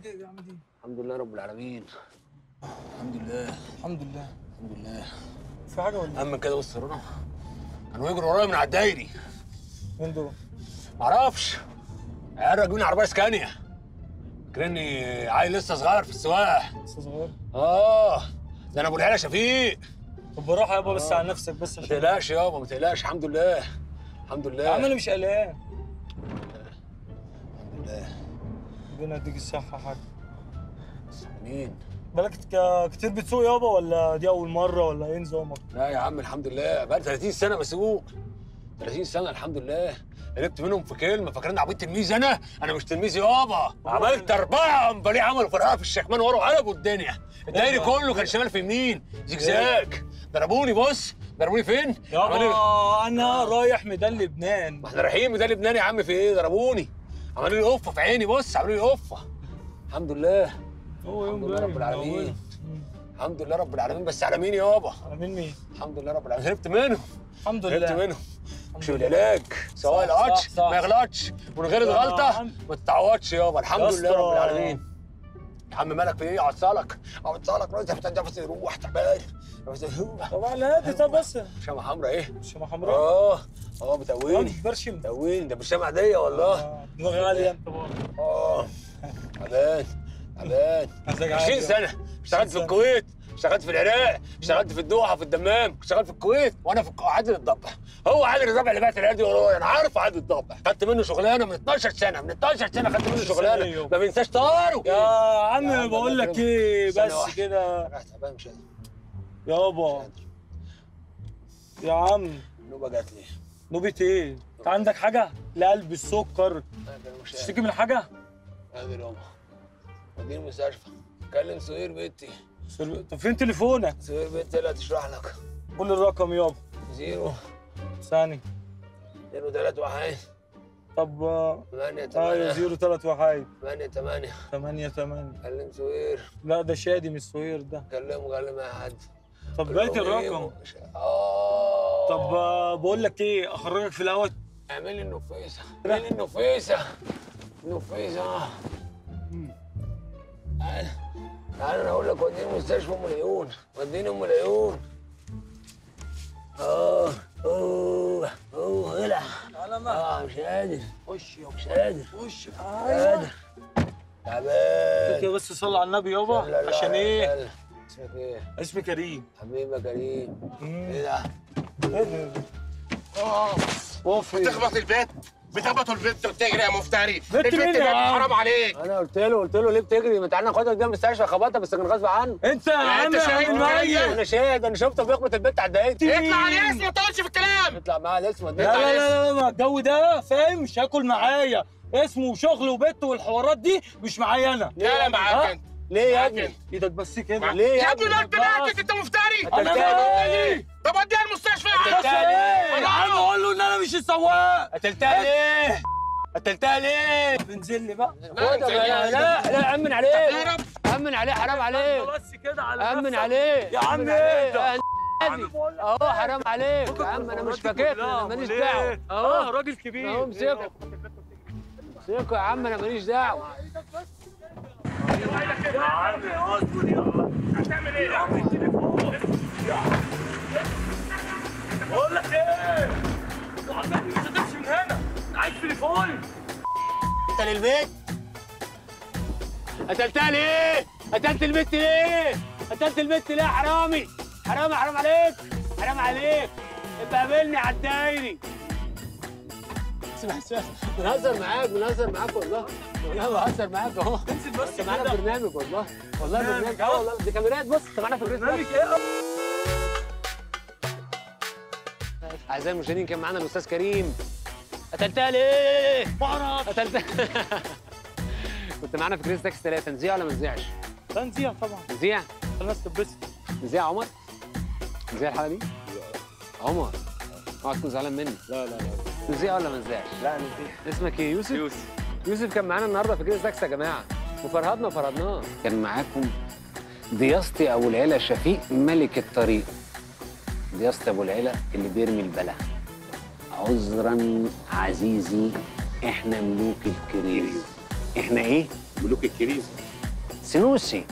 عملت ايه عملت ايه الحمد لله رب العالمين الحمد لله الحمد لله الحمد لله في حاجه ولا اما كده بص رنا كانوا يجروا ورايا من على الدايري مين دول معرفش عيال راكبين عربيه اسكانيا فاكرني عيل لسه صغير في السواقه لسه صغير اه ده انا ابو العيله شفيق طب بالراحه يابا بس على نفسك بس ما عشان تقلقش يابا ما تقلقش الحمد لله الحمد لله يا عم انا مش قلقان الحمد لله ربنا يديك الصحه يا حاج مين بالك ك- كتير بتسوق يابا ولا دي اول مره ولا ايه نظامك لا يا عم الحمد لله بقى 30 سنه بسوق 30 سنه الحمد لله قلبت منهم في كلمه فاكرني عبيط تلميذ انا انا مش تلميذ يابا عملت اربعه امباليه عملوا فرقه في الشكمان ورا وقلبوا الدنيا الدايري كله كان شمال في يمين زجزاج ضربوني بص ضربوني فين؟ عملوا- يابا انا رايح ميدان لبنان ما احنا رايحين ده لبنان يا عم في ايه ضربوني عملوا لي قفه في عيني بص عملوا لي قفه الحمد لله هو يوم الحمد لله باين رب العالمين. من أوله. مم. الحمد لله رب العالمين بس على مين يابا على مين مين الحمد لله رب العالمين هربت منهم الحمد هربت لله منهم مش العلاج سواء صح، القطش صح، صح. ما يغلطش ومن غير يا الغلطه عم. ما تتعوضش يابا الحمد يا لله اسطى. رب العالمين يا عم مالك في ايه اوصلك اوصلك روح تحت نفسي روح تعبان طب على هادي طب بس شمعة حمرا ايه شمع حمراء اه اه بتقويني برشم بتقويني ده مش شمعة دي والله آه، دماغي عاليه انت برضه اه تعبان تعبان مزاج 20 عالي. سنة اشتغلت في سنة. الكويت اشتغلت في العراق اشتغلت في الدوحة في الدمام اشتغلت في الكويت وانا في عادل الضبع هو عادل الضبع اللي بعت العيال دي ورايا انا عارف عادل الضبع خدت منه شغلانة من 12 سنة من 12 سنة خدت منه 12 شغلانة سنة. ما بينساش طاره يا عم عم بقول لك أنا ايه سنة بس واحدة. كده راح تعبان مش قادر مش يابا قادر يا عم النوبة جات لي نوبة ايه؟ انت عندك حاجة؟ لقلب السكر أنا مش قادر تشتكي من حاجة؟ قادر يابا وديني المستشفى كلم سهير بنتي طب فين تليفونك؟ سهير بنتي اللي هتشرح لك قول الرقم يابا زيرو ثاني زيرو تلات واحد طب آه، ثمانية ايوه ثمانية زيرو تلات وحيد ثمانية ثمانية تمانية تمانية كلم سهير لا ده شادي مش سهير ده كلمه كلم اي حد طب بقيت الرقم اه طب آه، بقول لك ايه اخرجك في الاول اعمل لي النفيسة اعمل لي النفيسة النفيسة تعال تعال انا اقول لك وديني مستشفى ام العيون وديني ام العيون اه اوه اوه الع على ما اه مش قادر خش يابا مش قادر خش مش قادر تعبان كده بس صلي على النبي لا، يابا لا، عشان ايه؟ لا. اسمك ايه؟ اسمي كريم حبيبي يا كريم مم. ايه ده؟ ايه ده؟ وفي بتخبط البيت بتخبط البيت وبتجري يا مفتري بنت البيت مين ده يا عم؟ حرام عليك انا قلت له قلت له ليه بتجري ما تعالى ناخدك ده المستشفى خبطها بس كان غصب عنه انت يا عم انت شايف عامل معايا انا شاهد انا شفته بيخبط البت على الدقايق اطلع على الاسم ما تقولش في الكلام يطلع معاه الاسود لا لا لا لا الجو ده فاهم مش هاكل معايا اسمه وشغل وبيت والحوارات دي مش معايا انا لا لا معاك ها؟ انت ليه يا معاك ابني؟ انت. ايدك بس كده معاك. ليه يا يا ابني ابني؟ ده انت ماتت انت مفتري انا قتلتها مالي طب وديها المستشفى يا قتلتها عم ليه؟ يا عم اقول له ان انا مش السواق قتلتها ليه؟ قتلتها ليه؟ انزل لي بقى خدها لا لا لا امن عليه اهرب امن عليه حرام عليك بس كده على امن نفسك. عليه يا عم أمن ايه ده؟ عليه. اهو حرام عليك يا عم انا مش فاكر انا ماليش دعوه اه اهو راجل كبير اهو امسكه امسكه يا عم انا ماليش دعوه يا عم اصبر يا عم هتعمل ايه يا عم التليفون بقول لك ايه وعندك مش هتمشي من هنا عايز تليفون قتل البيت قتلتها ليه؟ قتلت البت ليه؟ قتلت البت ليه يا حرامي؟ حرامي حرام عليك حرام عليك ابقى قابلني على الدايري اسمع اسمع بنهزر معاك بنهزر معاك والله والله بهزر معاك اهو انزل بس انت معانا كده. برنامج والله والله برنامج، برنامج اه. اه والله دي كاميرات بص انت معانا في برنامج برنامج ايه اعزائي المشاهدين كان معانا الاستاذ كريم قتلتها ليه؟ بعرف قتلتها كنت معانا في كريس تاكس 3 نذيع ولا ما نذيعش؟ تنزيع طبعا نذيع الناس تلبسها نذيع عمر نذيع الحلقه دي؟ عمر اوعى تكون زعلان مني لا لا لا نذيع ولا ما نذيعش؟ لا نزيع اسمك ايه يوسف؟ يوسف يوسف كان معانا النهارده في كريس تاكس يا جماعه وفرهدنا وفرهدناه كان معاكم ضياستي ابو العلا شفيق ملك الطريق ضياستي ابو العلا اللي بيرمي البلا عذرا عزيزي احنا ملوك الكريز احنا ايه؟ ملوك الكريز سنوسي